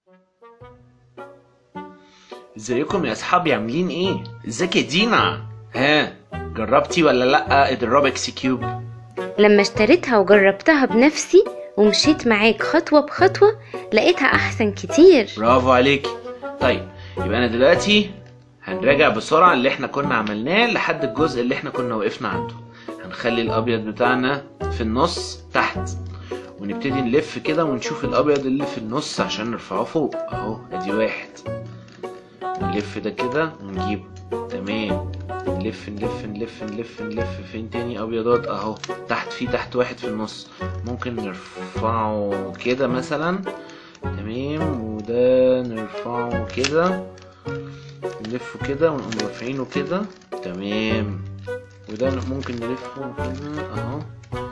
ازيكم يا اصحابي عاملين ايه ازيك يا دينا ها جربتي ولا لا الروبكس كيوب لما اشتريتها وجربتها بنفسي ومشيت معاك خطوة بخطوة لقيتها أحسن كتير برافو عليكي طيب يبقى انا دلوقتي هنراجع بسرعة اللي احنا كنا عملناه لحد الجزء اللي احنا كنا وقفنا عنده هنخلي الابيض بتاعنا في النص تحت ونبتدي نلف كده ونشوف الابيض اللي في النص عشان نرفعه فوق اهو ادي واحد نلف ده كده ونجيبه تمام نلف نلف نلف نلف نلف فين تاني ابيضات اهو تحت في تحت واحد في النص ممكن نرفعه كده مثلا تمام وده نرفعه كده نلفه كده ونقوم رافعينه كده تمام وده ممكن نلفه كده اهو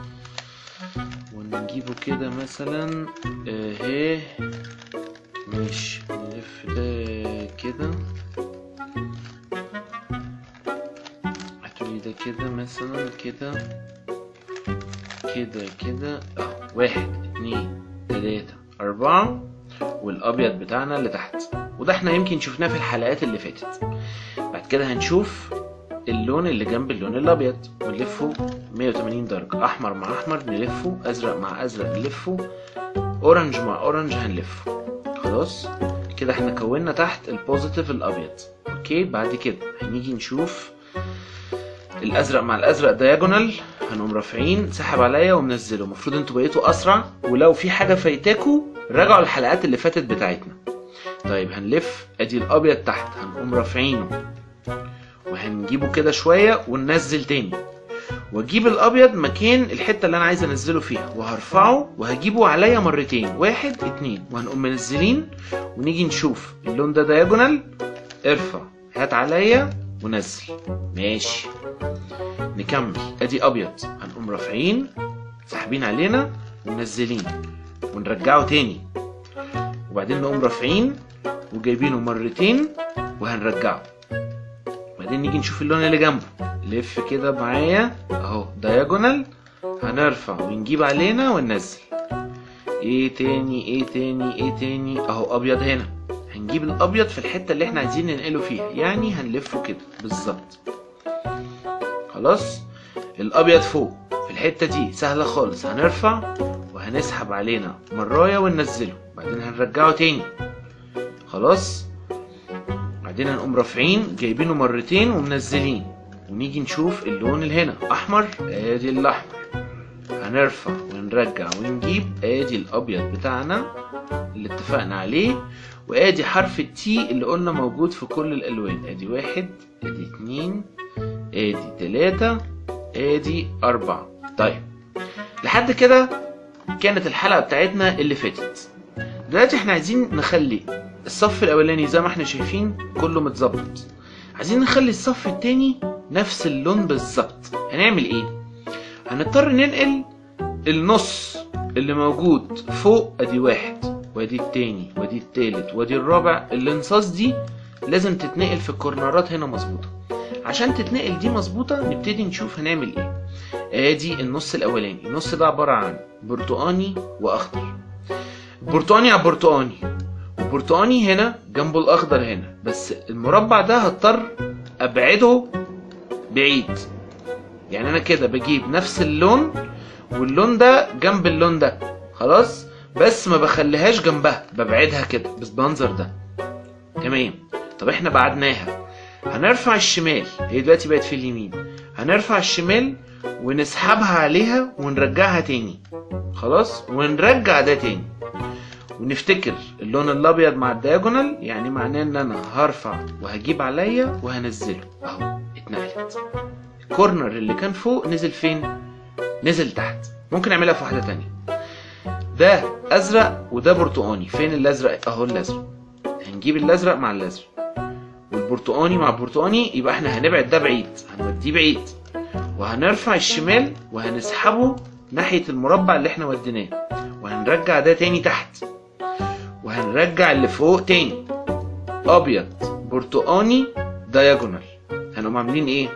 ونجيبه كده مثلا اهي ماشي نلف ده كده هتقولي ده كده مثلا كده كده كده اهو واحد اتنين تلاتة أربعة والأبيض بتاعنا اللي تحت وده احنا يمكن شفناه في الحلقات اللي فاتت بعد كده هنشوف اللون اللي جنب اللون الأبيض ونلفه 180 درجة أحمر مع أحمر نلفه أزرق مع أزرق نلفه أورنج مع أورنج هنلفه خلاص كده احنا كونا تحت البوزيتيف الأبيض اوكي بعد كده هنيجي نشوف الازرق مع الازرق دايجونال هنقوم رافعين سحب عليا ومنزله المفروض انتوا بقيتوا اسرع ولو في حاجه فايتاكوا راجعوا الحلقات اللي فاتت بتاعتنا طيب هنلف ادي الابيض تحت هنقوم رافعينه وهنجيبه كده شويه وننزل تاني واجيب الابيض مكان الحته اللي انا عايز انزله فيها وهرفعه وهجيبه عليا مرتين واحد اتنين وهنقوم منزلين ونيجي نشوف اللون ده دايجونال ارفع هات عليا ونزل ماشي نكمل ادي ابيض هنقوم رافعين ساحبين علينا ومنزلين ونرجعه تاني وبعدين نقوم رافعين وجايبينه مرتين وهنرجعه وبعدين نيجي نشوف اللون اللي جنبه لف كده معايا اهو دايجونال هنرفع ونجيب علينا وننزل ايه تاني ايه تاني ايه تاني اهو ابيض هنا هنجيب الابيض في الحته اللي احنا عايزين ننقله فيها يعني هنلفه كده بالظبط خلاص الابيض فوق في الحته دي سهله خالص هنرفع وهنسحب علينا مرايه وننزله بعدين هنرجعه تاني خلاص بعدين هنقوم رافعين جايبينه مرتين ومنزلين ونيجي نشوف اللون اللي هنا احمر ادي الاحمر هنرفع ونرجع ونجيب ادي الابيض بتاعنا اللي اتفقنا عليه وادي حرف التي اللي قلنا موجود في كل الالوان ادي واحد ادي اتنين ادي تلاتة ادي اربعة طيب لحد كده كانت الحلقة بتاعتنا اللي فاتت دلوقتي احنا عايزين نخلي الصف الاولاني زي ما احنا شايفين كله متظبط عايزين نخلي الصف التاني نفس اللون بالظبط هنعمل ايه هنضطر ننقل النص اللي موجود فوق ادي واحد وادي التاني وادي التالت وادي الرابع الانصاص دي لازم تتنقل في الكورنرات هنا مظبوطه عشان تتنقل دي مظبوطه نبتدي نشوف هنعمل ايه ادي النص الاولاني النص ده عباره عن برتقاني واخضر برتقاني على برتقاني وبرتقاني هنا جنبه الاخضر هنا بس المربع ده هضطر ابعده بعيد يعني انا كده بجيب نفس اللون واللون ده جنب اللون ده خلاص بس ما بخليهاش جنبها ببعدها كده بس بالمنظر ده تمام طب احنا بعدناها هنرفع الشمال هي دلوقتي بقت في اليمين هنرفع الشمال ونسحبها عليها ونرجعها تاني خلاص ونرجع ده تاني ونفتكر اللون الابيض مع الدياجونال يعني معناه ان انا هرفع وهجيب عليا وهنزله اهو اتنقلت الكورنر اللي كان فوق نزل فين نزل تحت ممكن اعملها في واحده تانية ده ازرق وده برتقاني فين الازرق اهو الازرق هنجيب الازرق مع الازرق والبرتقاني مع البرتقاني يبقى احنا هنبعد ده بعيد هنوديه بعيد وهنرفع الشمال وهنسحبه ناحية المربع اللي احنا وديناه وهنرجع ده تاني تحت وهنرجع اللي فوق تاني ابيض برتقاني دايجونال هنقوم عاملين ايه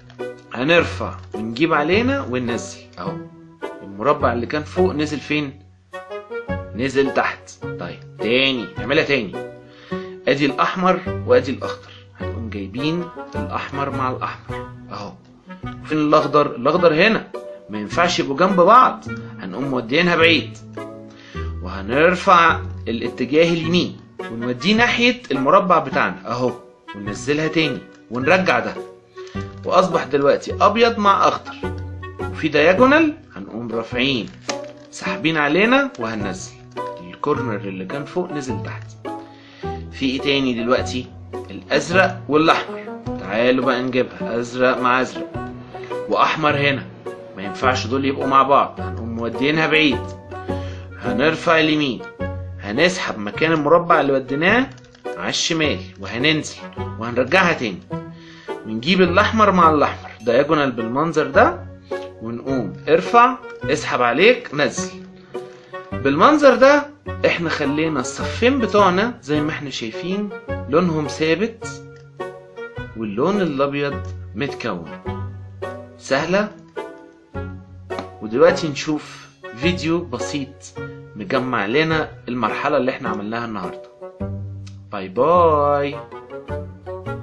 هنرفع ونجيب علينا وننزل اهو المربع اللي كان فوق نزل فين نزل تحت طيب تاني نعملها تاني ادي الاحمر وادي الاخضر هنقوم جايبين الاحمر مع الاحمر اهو فين الاخضر الاخضر هنا ما ينفعش يبقوا جنب بعض هنقوم مودينها بعيد وهنرفع الاتجاه اليمين ونوديه ناحية المربع بتاعنا اهو وننزلها تاني ونرجع ده واصبح دلوقتي ابيض مع اخضر وفي دياجونال هنقوم رافعين ساحبين علينا وهننزل الكورنر اللي كان فوق نزل تحت في ايه تاني دلوقتي الازرق والاحمر تعالوا بقى نجيبها ازرق مع ازرق واحمر هنا ما ينفعش دول يبقوا مع بعض هنقوم مودينها بعيد هنرفع اليمين هنسحب مكان المربع اللي وديناه على الشمال وهننزل وهنرجعها تاني ونجيب الاحمر مع الاحمر دياجونال بالمنظر ده ونقوم ارفع اسحب عليك نزل بالمنظر ده احنا خلينا الصفين بتوعنا زي ما احنا شايفين لونهم ثابت واللون الابيض متكون سهلة ودلوقتي نشوف فيديو بسيط مجمع لنا المرحلة اللي احنا عملناها النهاردة باي باي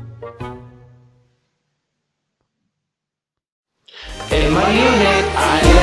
الماريونيت على